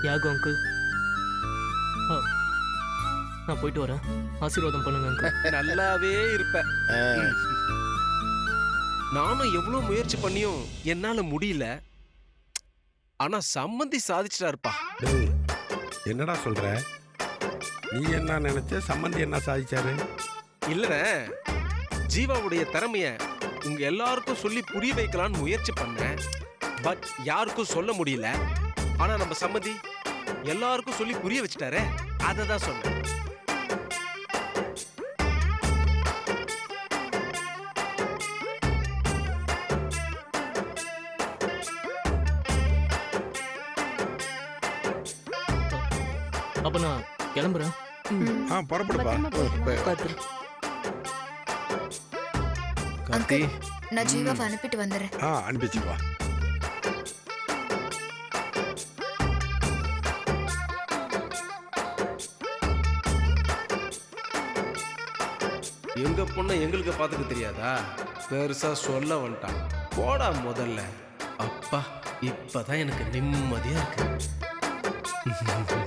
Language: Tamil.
யாகு அங்கிள் ஆ, நான் போயிட்டு வரேன் ஆசீர்வாதம் பண்ணுங்க அங்கிள் நல்லாவே இருப்ப நானும் எவ்வளவு முயற்சி பண்ணியும் என்னால முடியல ஆனா சம்மந்தி சாதிச்சிட்டாருப்பா டேய் என்னடா சொல்ற நீ என்ன நினைச்ச சம்மந்தி என்ன சாதிச்சாரு இல்லண்ணே ஜீவாவுடைய திறமைய உங்க எல்லாருக்கும் சொல்லி புரிய வைக்கலாம்னு முயற்சி பண்ணேன் பட் யாருக்கும் சொல்ல முடியல ஆனா நம்ம சம்மதி எல்லாருக்கும் சொல்லி புரிய வச்சுட்டாரே அதை தான் சொன்னேன் அப்ப நான் கிளம்புறேன் ஆ புறப்படுப்பா பத்திரமா போயிட்டு வா. பார்த்து கார்த்தி நான் ஜீவாவை அனுப்பிட்டு வந்துடுறேன் ஆ அனுப்பிச்சு வா எங்க பொண்ணை எங்களுக்கு பார்த்துக்க தெரியாதா பெருசா சொல்ல வந்துட்டான் போடா முதல்ல அப்பா இப்பதான் எனக்கு நிம்மதியா இருக்கு